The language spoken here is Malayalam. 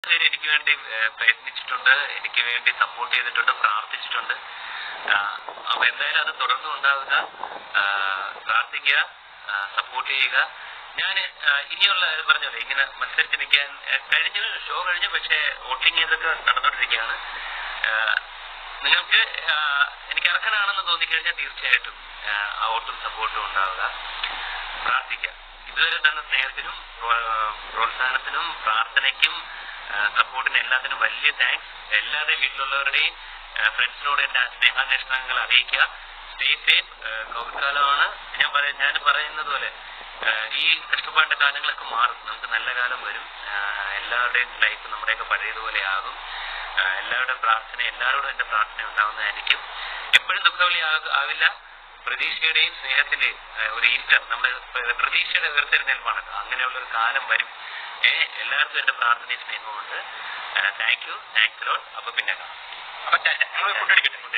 പേര് എനിക്ക് വേണ്ടി ഏഹ്, പ്രയത്നിച്ചിട്ടുണ്ട് എനിക്ക് വേണ്ടി സപ്പോർട്ട് ചെയ്തിട്ടുണ്ട് പ്രാർത്ഥിച്ചിട്ടുണ്ട് ആഹ്, അപ്പൊ എന്തായാലും അത് തുടർന്നും ഉണ്ടാവുക ആഹ്, പ്രാർത്ഥിക്കുക സപ്പോർട്ട് ചെയ്യുക ഞാൻ ഇനിയുള്ള പറഞ്ഞല്ലോ ഇങ്ങനെ മത്സരിച്ച് നിൽക്കാൻ ഏഹ്, കഴിഞ്ഞ ഷോ കഴിഞ്ഞു പക്ഷേ വോട്ടിംഗ് ഇതൊക്കെ നടന്നുകൊണ്ടിരിക്കുകയാണ് ആഹ്, നിങ്ങൾക്ക് ആഹ്, എനിക്ക് അർഹനാണെന്ന് തോന്നിക്കഴിഞ്ഞാൽ തീർച്ചയായിട്ടും ആഹ്, ആ വോട്ടും സപ്പോർട്ടും ഉണ്ടാവുക പ്രാർത്ഥിക്കാം ഇതുവരെ തന്ന സ്നേഹത്തിനും പ്രോ- പ്രോത്സാഹനത്തിനും പ്രാർത്ഥനയ്ക്കും സപ്പോർട്ടിനും എല്ലാത്തിനും വലിയ താങ്ക്സ് എല്ലാവരുടെയും വീട്ടിലുള്ളവരുടെയും ഫ്രണ്ട്സിനോട് എന്റെ സ്നേഹാന്വേഷണങ്ങൾ അറിയിക്കുക സ്റ്റേ സേഫ് കോവിഡ് കാലമാണ് ഞാൻ പറയാം ഞാൻ പറയുന്നത് പോലെ ആ, ഈ കഷ്ടപ്പാടിന്റെ കാലങ്ങളൊക്കെ മാറും നമുക്ക് നല്ല കാലം വരും ആ, എല്ലാവരുടെയും ലൈഫ് നമ്മുടെയൊക്കെ പഴയതുപോലെ ആകും ആ, എല്ലാവരുടെയും പ്രാർത്ഥന എല്ലാവരോടും എന്റെ പ്രാർത്ഥന ഉണ്ടാവുന്നതായിരിക്കും എപ്പോഴും ദുഃഖവലി ആക- ആവില്ല പ്രതീക്ഷയുടെയും സ്നേഹത്തിന്റെയും ഏഹ്, ഒരു ഈസ്റ്റർ നമ്മുടെ പ്ര- പ്രതീക്ഷയുടെ ഉയർത്തെഴുന്നേൽപ്പാണ് അങ്ങനെയുള്ള ഒരു കാലം വരും ഏഹ് എല്ലാവർക്കും എന്റെ പ്രാർത്ഥനയും സ്നേഹവും ഉണ്ട് താങ്ക് യു താങ്ക്സ് ലോട്ട് അപ്പൊ പിന്നെ കാണാം അപ്പൊ ഫുഡ് അടിക്കട്ടെ